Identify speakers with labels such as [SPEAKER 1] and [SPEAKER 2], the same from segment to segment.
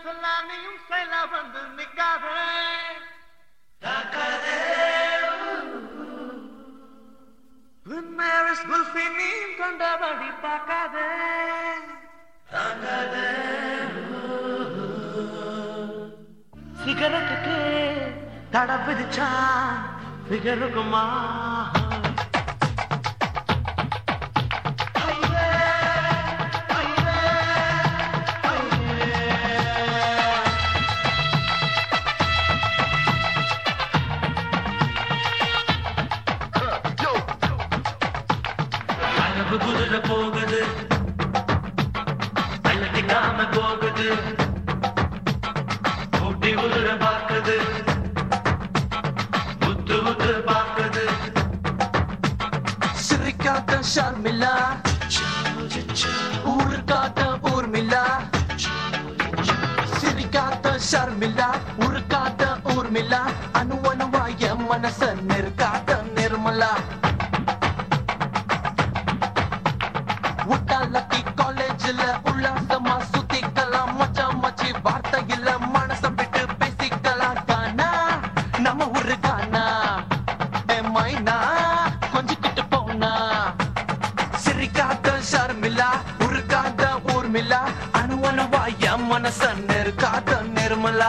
[SPEAKER 1] சொல்லாம் நீயும் செயலா வந்து நிக்காதே மேரஸ் குல்ஃபி நீ கொண்டபடி பார்க்காதே சிகரெட்டுக்கு தடை விதிச்சா ஃபிகருக்குமா
[SPEAKER 2] அளவு குதிரை போகுது அள்ளட்டிக்காம போகுது ஊட்டி உதிர பார்க்குது உத்து உத்து பார்க்குது
[SPEAKER 3] சிரிக்காத ஷர்மிளா ஊருக்காத ஊர்மிளா சிரிக்காத ஷர்மிளா ஊருக்காத ஊர்மிளா அணு அணுவா என் மனச நெருக்காத நிர்மலா உட்டாலக்கி காலேஜ்ல உல்லாசமா சுத்திக்கலாம் மச்சான் மச்சி வார்த்தையில மனச விட்டு பேசிக்கலாம் கானா நம்ம ஊரு கானா ஏ மைனா கொஞ்சிக்கிட்டு போனா சிரிக்காத ஷர்மிளா உருக்காத ஊர்மிளா அணு அணுவா என் மனச நெருக்காத நிர்மலா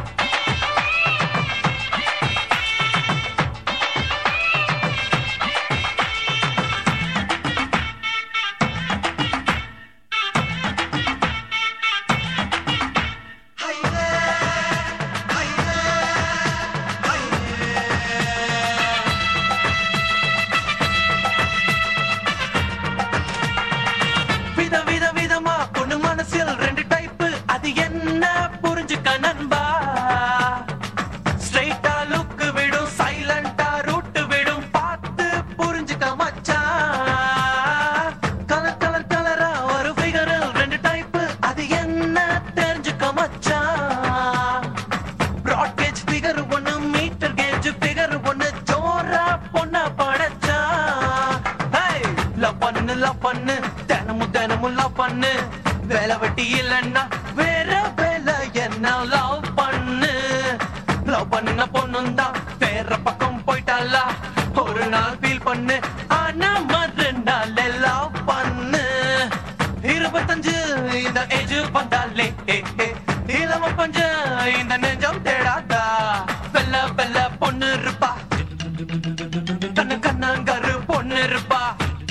[SPEAKER 3] வித வித விதமா பொண்ணு மனசில் ரெண்டு டைப் அது என்ன புரிஞ்சுக்க நண்பா ஸ்ட்ரைட்டா லுக் விடும் சைலண்டா ரூட் விடும் பார்த்து புரிஞ்சுக்க மச்சான் கலர் கலர் கலரா ஒரு ஃபிகரில் ரெண்டு டைப் அது என்ன தெரிஞ்சுக்க மச்சான் ப்ராட் கேஜ் ஃபிகர் ஒன்னு மீட்டர் கேஜ் ஃபிகர் ஒன்னு ஜோரா பொண்ண படைச்சா ஹேய் லவ் பண்ணு லவ் பண்ணு தினமும் தினமும் லவ் பண்ணு வேலை வெட்டி இல்லைன்னா வேற வேலை என்ன லவ் பண்ணு லவ் பண்ணுன பொண்ணும் தான் வேற பக்கம் போயிட்டாலா ஒரு நாள் ஃபீல் பண்ணு ஆனா மறுநாள் லவ் பண்ணு இருபத்தஞ்சு இந்த ஏஜ் வந்தாலே ஏ, ஏ, இளம பஞ்ச இந்த நெஞ்சம் தேடாதா வெள்ள வெள்ள பொண்ணு இருப்பா கண்ணு கண்ணாங்கரு பொண்ணு இருப்பா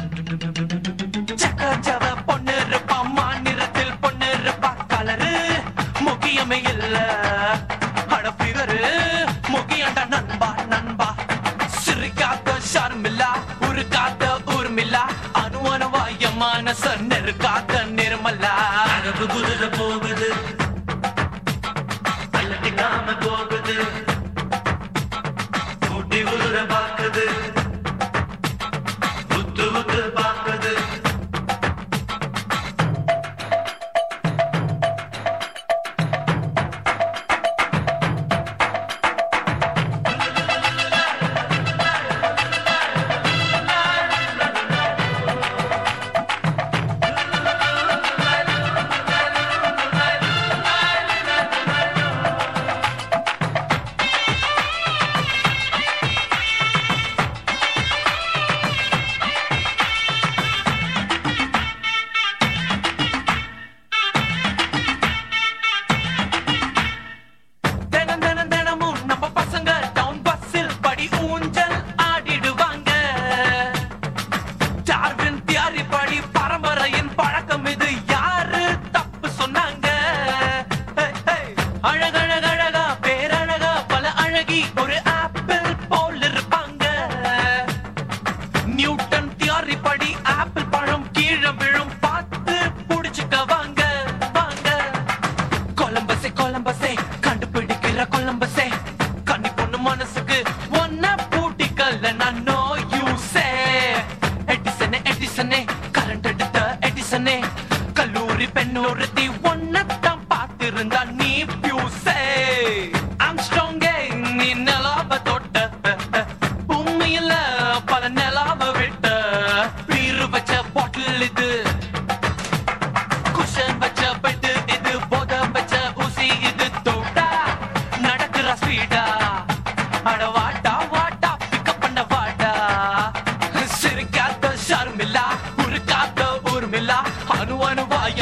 [SPEAKER 3] சக்க ஜவ பொண்ணு இருப்பா மாநிலத்தில் பொண்ணு இருப்பா கலரு முக்கியமே இல்ல அட ஃபிகரு முக்கியண்டா நண்பா நண்பா சிரிக்காத ஷர்மில்லா உருக்காத ஊர்மில்லா அணு அணுவாய மனச நெருக்காத நிர்மலா
[SPEAKER 2] அளவு குதிரை போகுது அள்ளட்டிக்காம போகுது ஊட்டி உதிர பார்க்குது உத்து உத்து பார்க்குது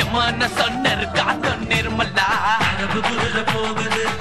[SPEAKER 3] மன சொன்ன இருக்கா நிர்மலா
[SPEAKER 2] கனவு குதிரை போகுது